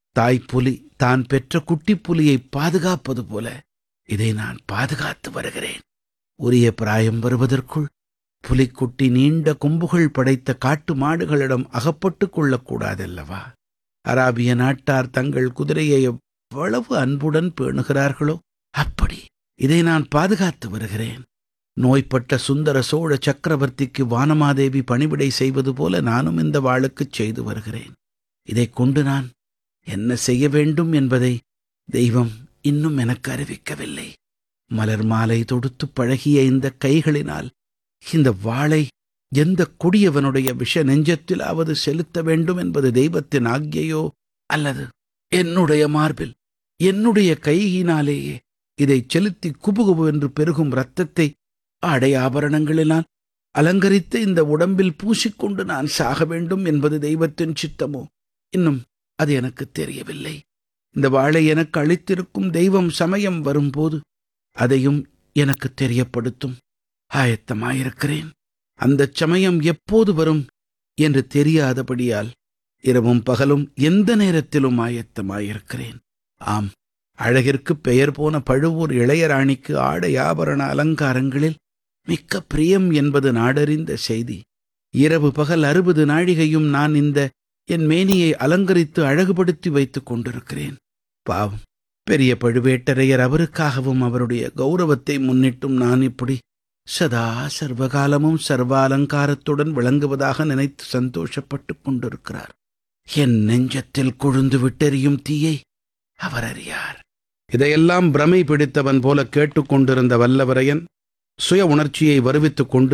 தாய்ப்புலி தான் பெற்ற குட்டிப் புலியை பாதுகாப்பது போல இதை நான் பாதுகாத்து வருகிறேன் உரிய பிராயம் வருவதற்குள் புலிக்குட்டி நீண்ட கொம்புகள் படைத்த காட்டு மாடுகளிடம் அகப்பட்டுக் கொள்ளக்கூடாதல்லவா அராபிய நாட்டார் தங்கள் குதிரையை எவ்வளவு அன்புடன் பேணுகிறார்களோ அப்படி இதை நான் பாதுகாத்து வருகிறேன் நோய்பட்ட சுந்தர சோழ சக்கரவர்த்திக்கு வானமாதேவி பணிவிடை செய்வது போல நானும் இந்த வாளுக்குச் செய்து வருகிறேன் இதைக் கொண்டு நான் என்ன செய்ய வேண்டும் என்பதை தெய்வம் இன்னும் எனக்கு அறிவிக்கவில்லை மலர் மாலை தொடுத்து பழகிய இந்த கைகளினால் இந்த வாளை எந்த கொடியவனுடைய விஷ நெஞ்சத்திலாவது செலுத்த வேண்டும் என்பது தெய்வத்தின் ஆக்ஞையோ அல்லது என்னுடைய மார்பில் என்னுடைய கையினாலேயே இதை செலுத்தி குபுகுபு என்று பெருகும் இரத்தத்தை ஆடை ஆபரணங்களினால் அலங்கரித்து இந்த உடம்பில் பூசிக்கொண்டு நான் சாக வேண்டும் என்பது தெய்வத்தின் சித்தமோ இன்னும் அது எனக்கு தெரியவில்லை இந்த வாளை எனக்கு அளித்திருக்கும் தெய்வம் சமயம் வரும்போது அதையும் எனக்கு தெரியப்படுத்தும் ஆயத்தமாயிருக்கிறேன் அந்தச் சமயம் எப்போது வரும் என்று தெரியாதபடியால் இரவும் பகலும் எந்த நேரத்திலும் ஆயத்தமாயிருக்கிறேன் ஆம் அழகிற்கு பெயர் போன பழுவூர் இளையராணிக்கு ஆடை ஆபரண அலங்காரங்களில் மிக்க பிரியம் என்பது நாடறிந்த செய்தி இரவு பகல் அறுபது நாழிகையும் நான் இந்த என் மேனியை அலங்கரித்து அழகுபடுத்தி வைத்துக் கொண்டிருக்கிறேன் பாவம் பெரிய பழுவேட்டரையர் அவருக்காகவும் அவருடைய கௌரவத்தை முன்னிட்டும் நான் இப்படி சதா சர்வகாலமும் சர்வாலங்காரத்துடன் விளங்குவதாக நினைத்து சந்தோஷப்பட்டுக் கொண்டிருக்கிறார் என் நெஞ்சத்தில் கொழுந்து விட்டெறியும் தீயை அவர் அறியார் இதையெல்லாம் பிரமை பிடித்தவன் போல கேட்டுக்கொண்டிருந்த வல்லவரையன் சுய உணர்ச்சியை வருவித்துக் கொண்டு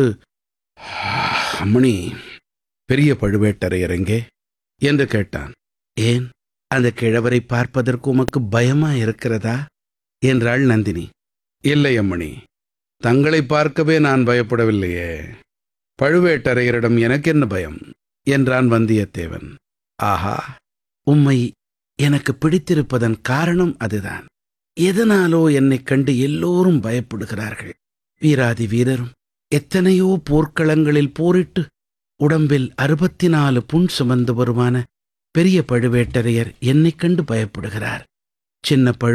அம்மணி பெரிய பழுவேட்டரையர் எங்கே என்று கேட்டான் ஏன் அந்த கிழவரை பார்ப்பதற்கு உமக்கு பயமா இருக்கிறதா என்றாள் நந்தினி இல்லை அம்மணி தங்களை பார்க்கவே நான் பயப்படவில்லையே பழுவேட்டரையரிடம் எனக்கு என்ன பயம் என்றான் வந்தியத்தேவன் ஆஹா உம்மை எனக்கு பிடித்திருப்பதன் காரணம் அதுதான் எதனாலோ என்னைக் கண்டு எல்லோரும் பயப்படுகிறார்கள் வீராதி வீரரும் எத்தனையோ போர்க்களங்களில் போரிட்டு உடம்பில் அறுபத்தி நாலு புண் சுமந்து வருமான பெரிய பழுவேட்டரையர் என்னைக் கண்டு பயப்படுகிறார் சின்ன பழு